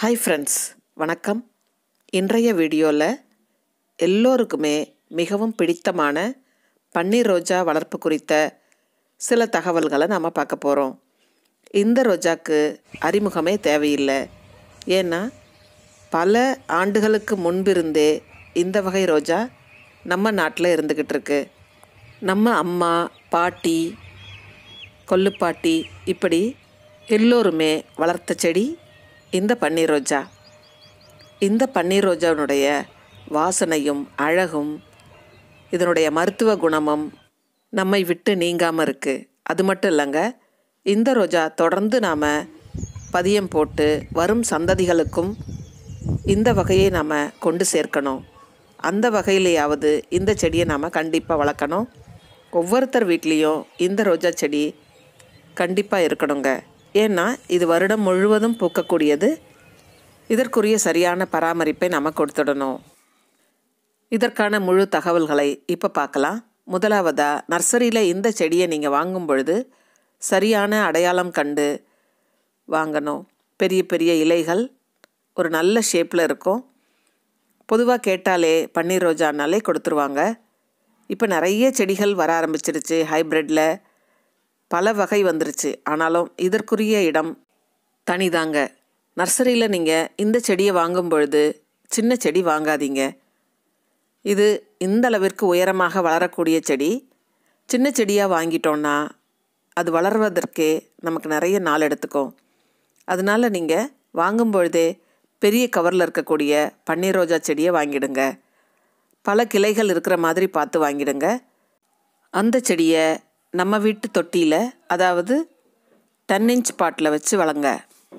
hi friends வணக்கம் இன்றைய வீடியோவில் எல்லோருக்குமே மிகவும் பிடித்தமான பன்னீர் ரோஜா வளர்ப்பு குறித்த சில தகவல்களை நாம் பார்க்க போகிறோம் இந்த ரோஜாக்கு அறிமுகமே தேவையில்லை ஏன்னா பல ஆண்டுகளுக்கு முன்பிருந்தே இந்த வகை ரோஜா நம்ம நாட்டில் இருந்துக்கிட்டு இருக்கு நம்ம அம்மா பாட்டி கொல்லுப்பாட்டி இப்படி எல்லோருமே வளர்த்த செடி இந்த பன்னீர் ரோஜா இந்த பன்னீர் ரோஜாவினுடைய வாசனையும் அழகும் இதனுடைய மருத்துவ குணமும் நம்மை விட்டு நீங்காமல் இருக்குது அது மட்டும் இல்லைங்க இந்த ரோஜா தொடர்ந்து நாம் பதியம் போட்டு வரும் சந்ததிகளுக்கும் இந்த வகையை நாம் கொண்டு சேர்க்கணும் அந்த வகையிலேயாவது இந்த செடியை நாம் கண்டிப்பாக வளர்க்கணும் ஒவ்வொருத்தர் வீட்லேயும் இந்த ரோஜா செடி கண்டிப்பாக இருக்கணுங்க ஏன்னா இது வருடம் முழுவதும் பூக்கக்கூடியது இதற்குரிய சரியான பராமரிப்பை நம்ம கொடுத்துடணும் இதற்கான முழு தகவல்களை இப்போ பார்க்கலாம் முதலாவதாக நர்சரியில் இந்த செடியை நீங்கள் வாங்கும் பொழுது சரியான அடையாளம் கண்டு வாங்கணும் பெரிய பெரிய இலைகள் ஒரு நல்ல ஷேப்பில் இருக்கும் பொதுவாக கேட்டாலே பன்னீர் ரோஜானாலே கொடுத்துருவாங்க இப்போ நிறைய செடிகள் வர ஆரம்பிச்சிருச்சு ஹைப்ரிட்டில் பல வகை வந்துருச்சு ஆனாலும் இதற்குரிய இடம் தனிதாங்க நர்சரியில் நீங்கள் இந்த செடியை வாங்கும் பொழுது சின்ன செடி வாங்காதீங்க இது இந்த அளவிற்கு உயரமாக வளரக்கூடிய செடி சின்ன செடியாக வாங்கிட்டோன்னா அது வளர்வதற்கே நமக்கு நிறைய நாள் எடுத்துக்கும் அதனால் நீங்கள் வாங்கும் பொழுதே பெரிய கவரில் இருக்கக்கூடிய பன்னீர் ரோஜா செடியை வாங்கிடுங்க பல கிளைகள் இருக்கிற மாதிரி பார்த்து வாங்கிடுங்க அந்த செடியை நம்ம வீட்டு தொட்டியில் அதாவது டென் இன்ச் பாட்டில் வச்சு வளங்க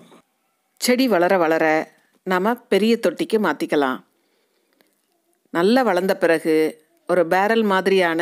செடி வளர வளர நாம் பெரிய தொட்டிக்கு மாற்றிக்கலாம் நல்லா வளர்ந்த பிறகு ஒரு பேரல் மாதிரியான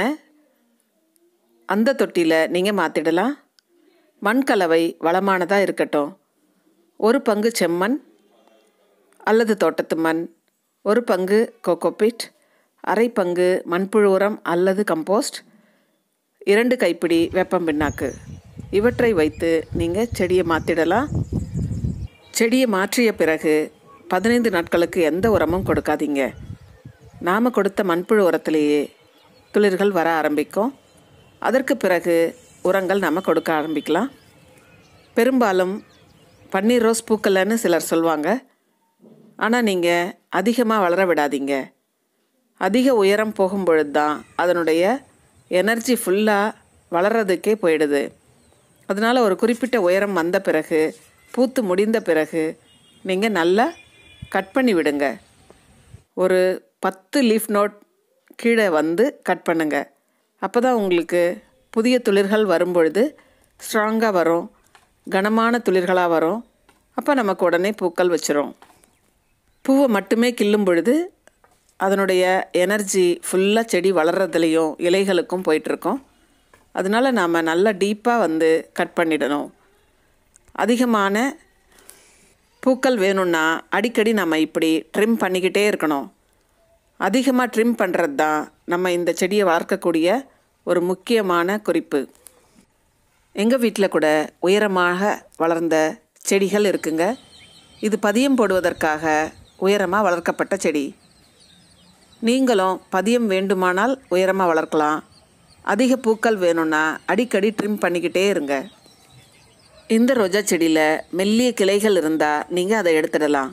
அந்த தொட்டியில் நீங்கள் மாற்றிடலாம் மண் கலவை வளமானதாக இருக்கட்டும் ஒரு பங்கு செம்மண் அல்லது தோட்டத்து மண் ஒரு பங்கு கோகோபிட் அரை பங்கு மண்புழு உரம் அல்லது கம்போஸ்ட் இரண்டு கைப்பிடி வேப்பம் பிண்ணாக்கு இவற்றை வைத்து நீங்கள் செடியை மாற்றிடலாம் செடியை மாற்றிய பிறகு பதினைந்து நாட்களுக்கு எந்த உரமும் கொடுக்காதீங்க நாம் கொடுத்த மண்புழு உரத்திலேயே துளிர்கள் வர ஆரம்பிக்கும் அதற்கு பிறகு உரங்கள் நாம் கொடுக்க ஆரம்பிக்கலாம் பெரும்பாலும் பன்னீர் ரோஸ் பூக்கலைன்னு சிலர் சொல்லுவாங்க ஆனால் நீங்கள் அதிகமாக வளர விடாதீங்க அதிக உயரம் போகும் பொழுது தான் அதனுடைய எனர்ஜி ஃபுல்லாக வளர்கிறதுக்கே போயிடுது அதனால் ஒரு குறிப்பிட்ட உயரம் வந்த பிறகு பூத்து முடிந்த பிறகு நீங்கள் நல்லா கட் பண்ணி விடுங்க ஒரு பத்து லீஃப் நோட் கீழே வந்து கட் பண்ணுங்க அப்போ தான் உங்களுக்கு புதிய துளிர்கள் வரும்பொழுது ஸ்ட்ராங்காக வரும் கனமான துளிர்களாக வரும் அப்போ நமக்கு உடனே பூக்கள் வச்சிரும் பூவை மட்டுமே கிள்ளும் பொழுது அதனுடைய எனர்ஜி ஃபுல்லாக செடி வளர்கிறதுலையும் இலைகளுக்கும் போயிட்டுருக்கோம் அதனால் நாம் நல்லா டீப்பாக வந்து கட் பண்ணிடணும் அதிகமான பூக்கள் வேணும்னா அடிக்கடி நம்ம இப்படி ட்ரிம் பண்ணிக்கிட்டே இருக்கணும் அதிகமாக ட்ரிம் பண்ணுறது தான் நம்ம இந்த செடியை வளர்க்கக்கூடிய ஒரு முக்கியமான குறிப்பு எங்கள் வீட்டில் கூட உயரமாக வளர்ந்த செடிகள் இருக்குங்க இது பதியம் போடுவதற்காக உயரமாக வளர்க்கப்பட்ட செடி நீங்களும் பதியம் வேண்டுமானால் உயரமாக வளர்க்கலாம் அதிக பூக்கள் வேணும்னா அடிக்கடி ட்ரிம் பண்ணிக்கிட்டே இருங்க இந்த ரோஜா செடியில் மெல்லிய கிளைகள் இருந்தால் நீங்கள் அதை எடுத்துடலாம்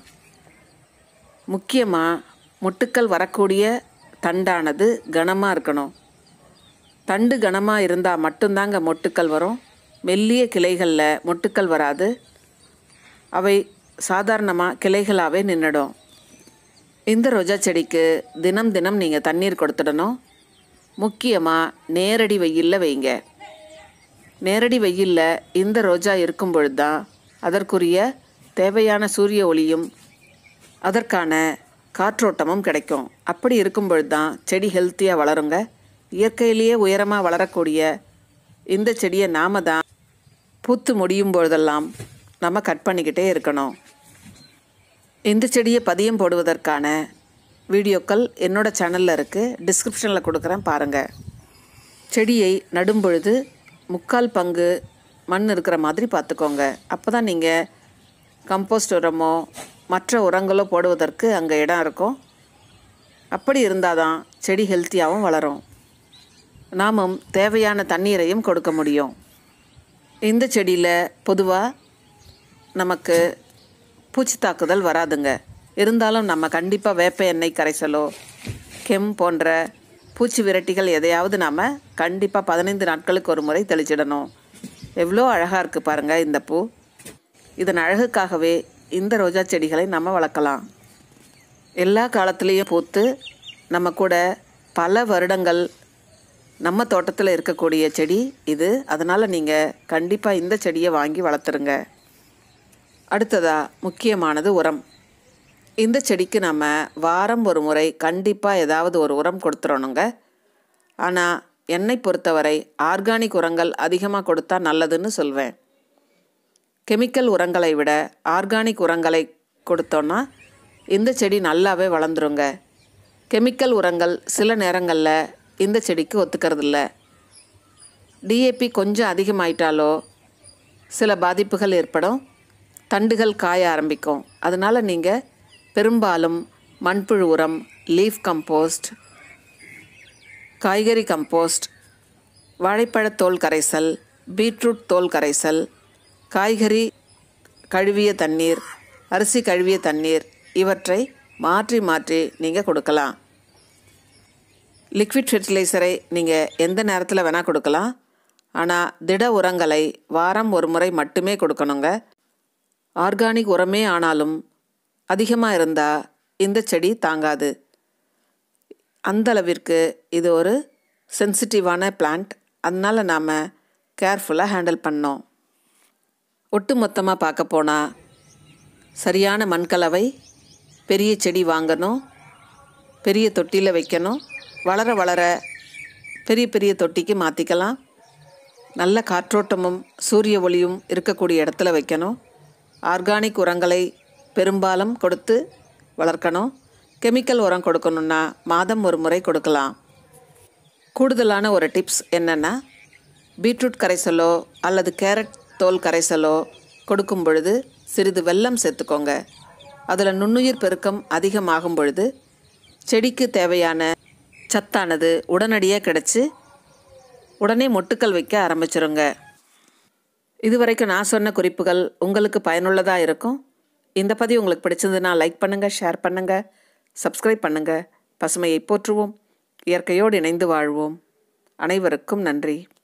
முக்கியமாக மொட்டுக்கள் வரக்கூடிய தண்டானது கனமாக இருக்கணும் தண்டு கனமாக இருந்தால் மட்டும்தாங்க மொட்டுக்கள் வரும் மெல்லிய கிளைகளில் மொட்டுக்கள் வராது அவை சாதாரணமாக கிளைகளாகவே நின்றுடும் இந்த ரோஜா செடிக்கு தினம் தினம் நீங்கள் தண்ணீர் கொடுத்துடணும் முக்கியமாக நேரடி வெயிலில் வைங்க நேரடி வெயிலில் இந்த ரோஜா இருக்கும் பொழுது தான் அதற்குரிய தேவையான சூரிய ஒளியும் அதற்கான காற்றோட்டமும் கிடைக்கும் அப்படி இருக்கும் பொழுது தான் செடி ஹெல்த்தியாக வளருங்க இயற்கையிலேயே உயரமாக வளரக்கூடிய இந்த செடியை நாம தான் பூத்து முடியும் பொழுதெல்லாம் நம்ம கட் பண்ணிக்கிட்டே இருக்கணும் இந்த செடியை பதியம் போடுவதற்கான வீடியோக்கள் என்னோடய சேனலில் இருக்குது டிஸ்கிரிப்ஷனில் கொடுக்குறேன் பாருங்கள் செடியை நடும் பொழுது முக்கால் பங்கு மண் இருக்கிற மாதிரி பார்த்துக்கோங்க அப்போ தான் நீங்கள் கம்போஸ்ட் உரமோ மற்ற உரங்களோ போடுவதற்கு அங்கே இடம் இருக்கும் அப்படி இருந்தால் தான் செடி ஹெல்த்தியாகவும் வளரும் நாமும் தேவையான தண்ணீரையும் கொடுக்க முடியும் இந்த செடியில் பொதுவாக நமக்கு பூச்சி தாக்குதல் வராதுங்க இருந்தாலும் நம்ம கண்டிப்பாக வேப்ப எண்ணெய் கரைசலோ கெம் போன்ற பூச்சி விரட்டிகள் எதையாவது நாம் கண்டிப்பாக பதினைந்து நாட்களுக்கு ஒரு முறை தெளிச்சிடணும் எவ்வளோ அழகாக இருக்குது பாருங்கள் இந்த பூ இதன் அழகுக்காகவே இந்த ரோஜா செடிகளை நம்ம வளர்க்கலாம் எல்லா காலத்துலேயும் பூத்து நம்ம கூட பல வருடங்கள் நம்ம தோட்டத்தில் இருக்கக்கூடிய செடி இது அதனால் நீங்கள் கண்டிப்பாக இந்த செடியை வாங்கி வளர்த்துருங்க அடுத்ததாக முக்கியமானது உரம் இந்த செடிக்கு நம்ம வாரம் ஒரு முறை கண்டிப்பாக ஏதாவது ஒரு உரம் கொடுத்துடணுங்க ஆனால் என்னை பொறுத்தவரை ஆர்கானிக் உரங்கள் அதிகமாக கொடுத்தா நல்லதுன்னு சொல்வேன் கெமிக்கல் உரங்களை விட ஆர்கானிக் உரங்களை கொடுத்தோன்னா இந்த செடி நல்லாவே வளர்ந்துருங்க கெமிக்கல் உரங்கள் சில நேரங்களில் இந்த செடிக்கு ஒத்துக்கிறதில்ல டிஏபி கொஞ்சம் அதிகமாயிட்டாலோ சில பாதிப்புகள் ஏற்படும் தண்டுகள் காய ஆரம்பிக்கும் அதனால் நீங்கள் பெரும்பாலும் மண்புழு உரம் லீஃப் கம்போஸ்ட் காய்கறி கம்போஸ்ட் வாழைப்பழத் தோல் கரைசல் பீட்ரூட் தோல் கரைசல் காய்கறி கழுவிய தண்ணீர் அரிசி கழுவிய தண்ணீர் இவற்றை மாற்றி மாற்றி நீங்கள் கொடுக்கலாம் லிக்விட் ஃபெர்டிலைசரை நீங்கள் எந்த நேரத்தில் வேணால் கொடுக்கலாம் ஆனால் திட உரங்களை வாரம் ஒரு முறை மட்டுமே கொடுக்கணுங்க ஆர்கானிக் உரமே ஆனாலும் அதிகமாக இருந்தால் இந்த செடி தாங்காது அந்த அளவிற்கு இது ஒரு சென்சிட்டிவான பிளான்ட் அதனால் நாம் கேர்ஃபுல்லாக ஹேண்டில் பண்ணோம் ஒட்டு மொத்தமாக பார்க்க போனால் சரியான மண்கலவை பெரிய செடி வாங்கணும் பெரிய தொட்டியில் வைக்கணும் வளர வளர பெரிய பெரிய தொட்டிக்கு மாற்றிக்கலாம் நல்ல காற்றோட்டமும் சூரிய ஒளியும் இருக்கக்கூடிய இடத்துல வைக்கணும் ஆர்கானிக் உரங்களை பெரும்பாலும் கொடுத்து வளர்க்கணும் கெமிக்கல் உரம் கொடுக்கணுன்னா மாதம் ஒரு முறை கொடுக்கலாம் கூடுதலான ஒரு டிப்ஸ் என்னென்னா பீட்ரூட் கரைசலோ அல்லது கேரட் தோல் கரைசலோ கொடுக்கும் பொழுது சிறிது வெல்லம் சேர்த்துக்கோங்க அதில் நுண்ணுயிர் பெருக்கம் அதிகமாகும் பொழுது செடிக்கு தேவையான சத்தானது உடனடியாக கிடச்சி உடனே மொட்டுக்கள் வைக்க ஆரம்பிச்சிருங்க இதுவரைக்கும் நான் சொன்ன குறிப்புகள் உங்களுக்கு பயனுள்ளதாக இருக்கும் இந்த பதிவு உங்களுக்கு பிடிச்சதுன்னா லைக் பண்ணுங்கள் ஷேர் பண்ணுங்கள் சப்ஸ்கிரைப் பண்ணுங்கள் பசுமையை போற்றுவோம் இயற்கையோடு இணைந்து வாழ்வோம் அனைவருக்கும் நன்றி